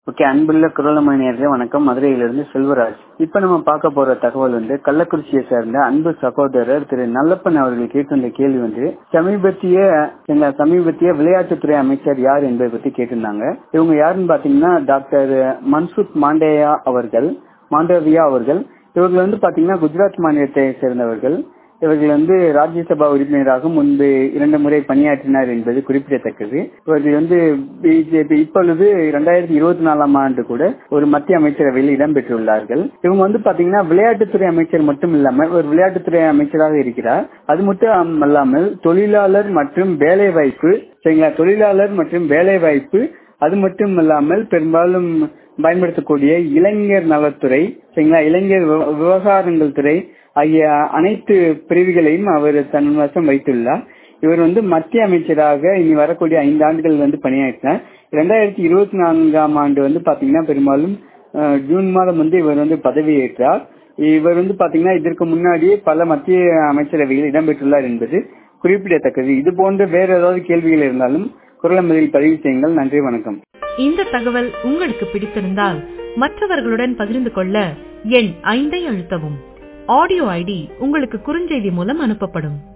okay அன்புள்ள குரலமணியர்களே வணக்கம் மதுரையிலிருந்து செல்வராஜ் இப்ப நம்ம பார்க்க போற தகவல் வந்து கள்ளக்குறிச்சியை சேர்ந்த அன்பு சகோதரர் திரு நல்லப்பன் அவர்கள் கேட்டிருந்த கேள்வி வந்து சமீபத்திய எங்க சமீபத்திய விளையாட்டுத்துறை அமைச்சர் யார் என்பதை பத்தி கேட்டிருந்தாங்க இவங்க யாருன்னு பாத்தீங்கன்னா டாக்டர் மன்சுக் மாண்டேயா அவர்கள் மாண்டவியா அவர்கள் இவர்கள் வந்து பாத்தீங்கன்னா குஜராத் மாநிலத்தை சேர்ந்தவர்கள் இவர்கள் வந்து ராஜ்யசபா உறுப்பினராக முன்பு இரண்டு முறை பணியாற்றினார் என்பது குறிப்பிடத்தக்கது இவர்கள் வந்து பிஜேபி இப்பொழுது இரண்டாயிரத்தி இருபத்தி நாலாம் ஆண்டு கூட ஒரு மத்திய அமைச்சரவையில் இடம்பெற்றுள்ளார்கள் இவங்க வந்து பாத்தீங்கன்னா விளையாட்டுத்துறை அமைச்சர் மட்டும் இல்லாமல் ஒரு விளையாட்டுத்துறை அமைச்சராக இருக்கிறார் அது மட்டும் அல்லாமல் தொழிலாளர் மற்றும் வேலை வாய்ப்பு சரிங்களா தொழிலாளர் மற்றும் வேலை வாய்ப்பு அது மட்டும் இல்லாமல் பெரும்பாலும் பயன்படுத்தக்கூடிய இளைஞர் நலத்துறை சரிங்களா இளைஞர் விவகாரங்கள் துறை ஆகிய அனைத்து பிரிவுகளையும் அவர் தன் வசம் வைத்துள்ளார் இவர் வந்து மத்திய அமைச்சராக இனி வரக்கூடிய ஐந்து ஆண்டுகள் வந்து பணியாற்றினார் இரண்டாயிரத்தி இருபத்தி நான்காம் ஆண்டு வந்து பாத்தீங்கன்னா பெரும்பாலும் ஜூன் மாதம் வந்து இவர் வந்து பதவியேற்றார் இவர் வந்து பாத்தீங்கன்னா இதற்கு முன்னாடியே பல மத்திய அமைச்சரவையில் இடம்பெற்றுள்ளார் என்பது குறிப்பிடத்தக்கது இது போன்ற வேற ஏதாவது கேள்விகள் இருந்தாலும் குரலமதில் பதிவு செய்யுங்கள் நன்றி வணக்கம் இந்த தகவல் உங்களுக்கு பிடித்திருந்தால் மற்றவர்களுடன் பகிர்ந்து கொள்ள எண் ஐந்தை அழுத்தவும் ஆடியோ ஐடி உங்களுக்கு குறுஞ்செய்தி மூலம் அனுப்பப்படும்